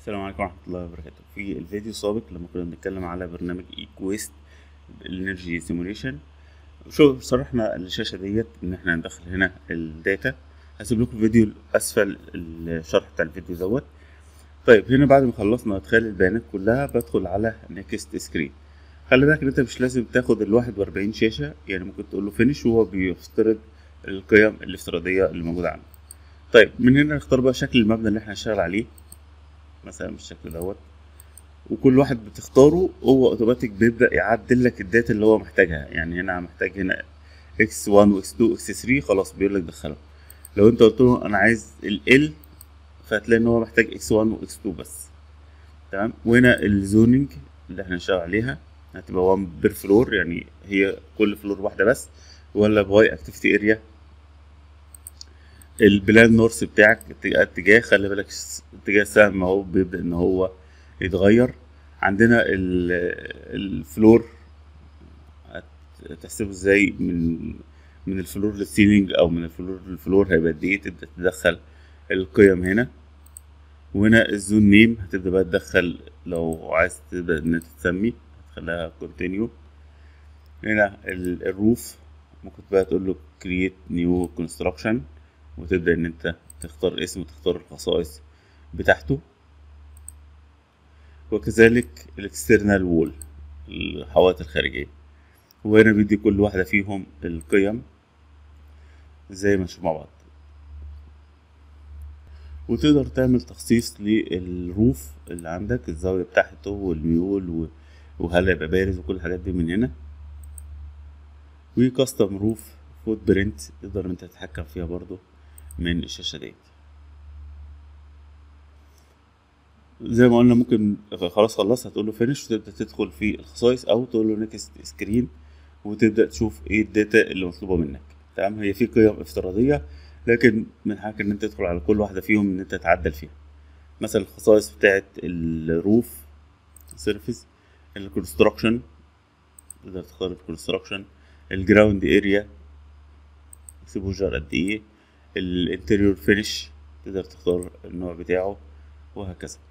السلام عليكم ورحمة الله وبركاته في الفيديو السابق لما كنا بنتكلم على برنامج ايكويست الانرجي سيموليشن شو شرحنا الشاشة ديت ان احنا ندخل هنا الداتا هسيب لكم الفيديو اسفل الشرح بتاع الفيديو دوت طيب هنا بعد ما خلصنا ادخال البيانات كلها بدخل على نيكست سكرين خلي بالك ان انت مش لازم تاخد ال 41 شاشة يعني ممكن تقول له فينش وهو بيفترض القيم الافتراضية اللي موجودة عنده طيب من هنا نختار بقى شكل المبنى اللي احنا هنشتغل عليه مثلا بالشكل دوت وكل واحد بتختاره هو اوتوماتيك بيبدا يعدل لك الداتا اللي هو محتاجها يعني هنا محتاج هنا اكس 1 واكس 2 واكس 3 خلاص بيقول لك دخله لو انت قلت له انا عايز ال فهتلاقي ان هو محتاج اكس 1 واكس 2 بس تمام وهنا الزوننج اللي احنا هنشتغل عليها هتبقى 1 بير فلور يعني هي كل فلور واحده بس ولا باي اكتيفيتي اريا البلان نورث بتاعك اتجاه خلي بالك اتجاه السهم اهو بيبدا ان هو يتغير عندنا الفلور هتحسبه ازاي من من الفلور للسيلينج او من الفلور للفلور هيبقى قد ايه تبدا تدخل القيم هنا وهنا الزون نيم هتبدا بقى تدخل لو عايز تبدا ان انت تسمي هتخليها كونتينيو هنا الروف ممكن بقى تقول له كرييت نيو كونستراكشن وتبدأ إن أنت تختار اسم وتختار الخصائص بتاعته وكذلك الاكسترنال وول الحوائط الخارجية وهنا بيدي كل واحدة فيهم القيم زي ما نشوف مع بعض وتقدر تعمل تخصيص للروف اللي عندك الزاوية بتاعته والميول وهل هيبقى بارز وكل الحاجات دي من هنا وكاستم روف فوت برنت تقدر انت تتحكم فيها برضو من الشاشة ديت زي ما قلنا ممكن خلاص خلصت هتقول له فينش وتبدا تدخل في الخصائص او تقول له نيكست سكرين وتبدا تشوف ايه الداتا اللي مطلوبه منك تمام هي في قيم افتراضيه لكن من حقك ان انت تدخل على كل واحده فيهم ان انت تعدل فيها مثلا الخصائص بتاعه الروف سيرفيس الكونستراكشن تقدر تختار الكونستراكشن الجراوند اريا اكسبوجر قد ايه الانتريور فينش تقدر تختار النوع بتاعه وهكذا